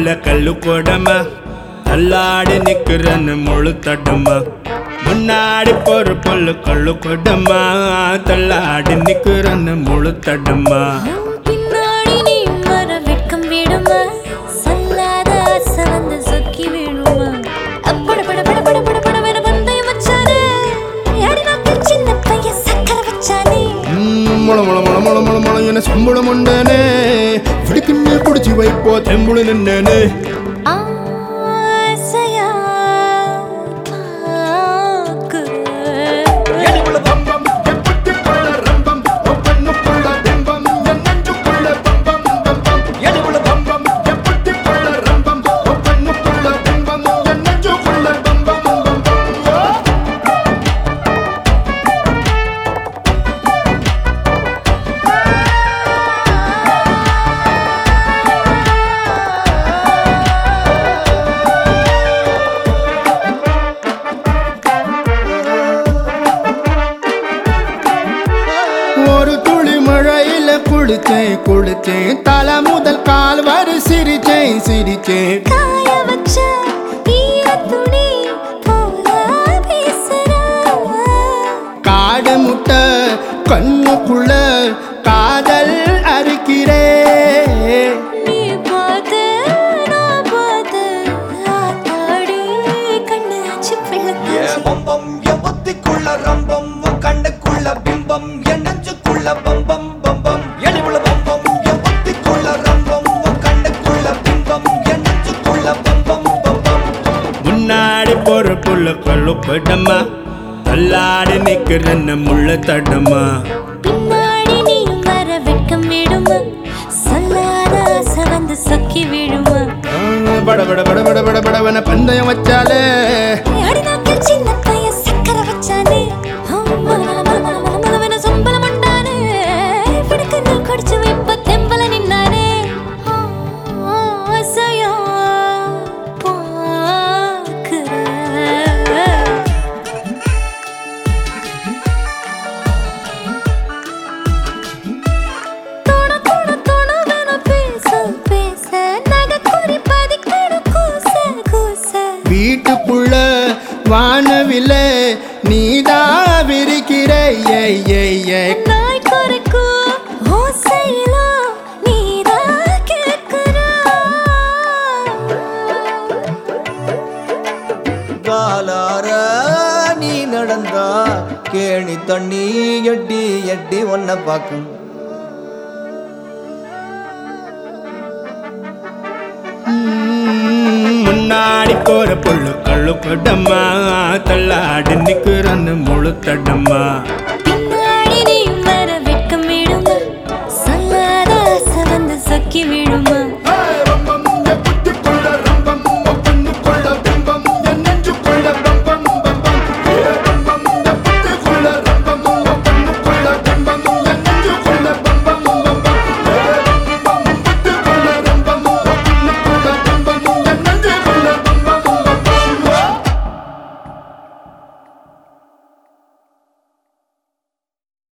புள்ள கல்லு கொடமா தள்ளாடி நிக்கிறன்னு முழு தடமா முன்னாடி போற புள்ள கல்லு கொடமா தள்ளாடி நிக்கிறன்னு முழு தடமா பின்னாடி நீ வர வெட்கம் விடுமா சொல்லாத ஆசை வந்து சொக்கி விடுமா அப்பட பட பட பட பட பட வேற பந்தயம் வச்சானே யாடி நாக்கு சின்ன பையன் சக்கரை வச்சானே முள முள முள முள முள முள என சம்பளம் உண்டனே பிடிக்குன்னு குடிச்சு வைப்போ தெம்புளு நின்னே ஆசையா பார்க்கிறேன். எடிபுல பம்பம் எப்புட்டிப்புள்ள ரம்பம் ஒப்பண்ணுக்குள்ள பிம்பம் என் நெஞ்சுக்குள்ள பம்பம் பம்பம் எடிபுல பம்பம் எப்புட்டிப்புள்ள ரம்பம் ஒப்பண்ணுக்குள்ள பிம்பம் என் நெஞ்சுக்குள்ள பம்பம் பம்பம் ஓ ஒரு துளி மழையில குளிச்சேன் குளிச்சேன் தலை முதல் கால் வரை சிரிச்சேன் சிரிச்சேன் காய வச்ச ஈரத் துணி போல பேசுறா. காடு முட்டை கண்ணுக்குள்ள காதல் அறுக்கிறே நீ பார்த்து, நான் பார்த்து, ஆத்தாடி, கண்ணு ஆச்சு பிள்ளைக்காச்சு. என் பம்பம் என் புத்திக்குள்ள ரம்பம் உன் கண்ணுக்குள்ள பிம்பம் என் நெஞ்சுக்குள்ள பம்பம் பம்பம் எலிவுள்ள பம்பம் என் புத்திக்குள்ள ரம்பம் உன் கண்ணுக்குள்ள பிம்பம் என் நெஞ்சுக்குள்ள பம்பம் பம்பம் முன்னாடி போற புள்ள கல்லு கொடமா தள்ளாடி நிக்கிறன்னு முள்ள தடமா பின்னாடி நீயும் வர வெட்கம் விடுமா சொல்லாத ஆசை வந்து சொக்கி விடுமா பட பட பட பட பட படவன பந்தயம் வச்சாலே யாடி நாக்கு சின்ன பையன் சக்கரை வச்சானே ஆ, மல மல மல மல மல மலவென சொம்பலம் உண்டானே. பிடிக்குன்னு குடிச்சு வைப்ப தெம்பல நின்னானே. ஆ, ஆசையா பார்க்கிறேன். தொட தொட தொடவென பேச பேச நகைக்குறி பதிக்கிடும் கூச கூச வீட்டுக்குள்ள வானவில்ல நீதா விரிக்கிற ஏய் ஏய் ஏய் நாய் குறைக்கும் ஓசையிலோ நீதான் கேட்கிறா. காலார நீ நடந்தா கேணி தண்ணி எட்டி எட்டி ஒன்ன பாக்கும் ம், முன்னாடி போற புள்ள கல்லு கொடமா தள்ளாடி நிக்கிறன்னு முழு தடமா